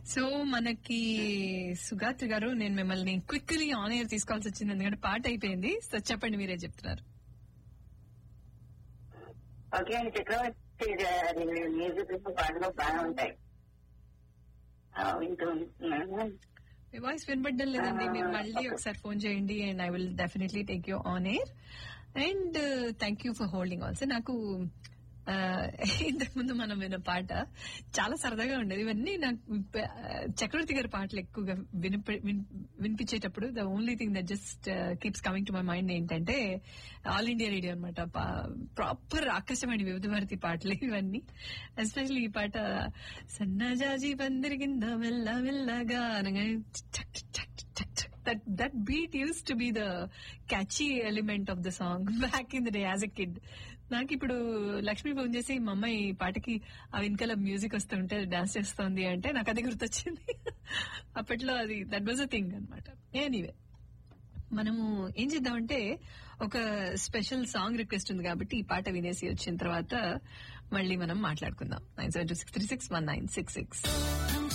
so మనకి సుగాత్రి గారు నేను మిమ్మల్ని క్విక్లీ ఆన్ ఎయిర్ తీసుకోవాల్సి వచ్చింది ఎందుకంటే పాట అయిపోయింది సో చెప్పండి మీరే చెప్తున్నారు ఓకే అండి చక్రవర్తి గారి మ్యూజిక్ పాటలు బాగా ఉంటాయి ఆ, వింటూ ఉంటున్నాను మీ వాయిస్ వినబడ్డం లేదండి మీరు మళ్ళీ ఒకసారి ఫోన్ చేయండి and I will definitely take you on air and thank you for holding also నాకు ఆ, ఇంతకు ముందు మనం విన్న పాట చాలా సరదాగా ఉండేది ఇవన్నీ నాకు ఆ, చక్రవర్తి గారి పాటలు ఎక్కువగా వినిప- విన్- వినిపించేటప్పుడు the only thing that just keeps coming to my mind ఏంటంటే ఆల్ ఇండియా రేడియో అనమాట ప్రాపర్ ఆకాశవాణి వివిధ భారతి పాటలు ఇవన్నీ ఎస్పెషల్లీ ఈ పాట సన్నజాజి పందిరిగింద మెల్ల మెల్లగా అనగానే చక్ చక్ చక్ చక్ that that beat used to be the catchy element of the song back in the day as a kid నాకు ఇప్పుడు లక్ష్మి ఫోన్ చేసి మా అమ్మాయి ఈ పాటకి ఆ వెనకాల మ్యూజిక్ వస్తుంటే డాన్స్ చేస్తోంది అంటే నాకు అది గుర్తొచ్చింది అప్పట్లో అది దట్ వాజ్ అ థింగ్ అనమాట ఎనీవే మనము ఏం చేద్దామంటే ఒక స్పెషల్ సాంగ్ రిక్వెస్ట్ ఉంది కాబట్టి ఈ పాట వినేసి వచ్చిన తర్వాత మళ్ళీ మనం మాట్లాడుకుందాం nine seven two six three six one nine six six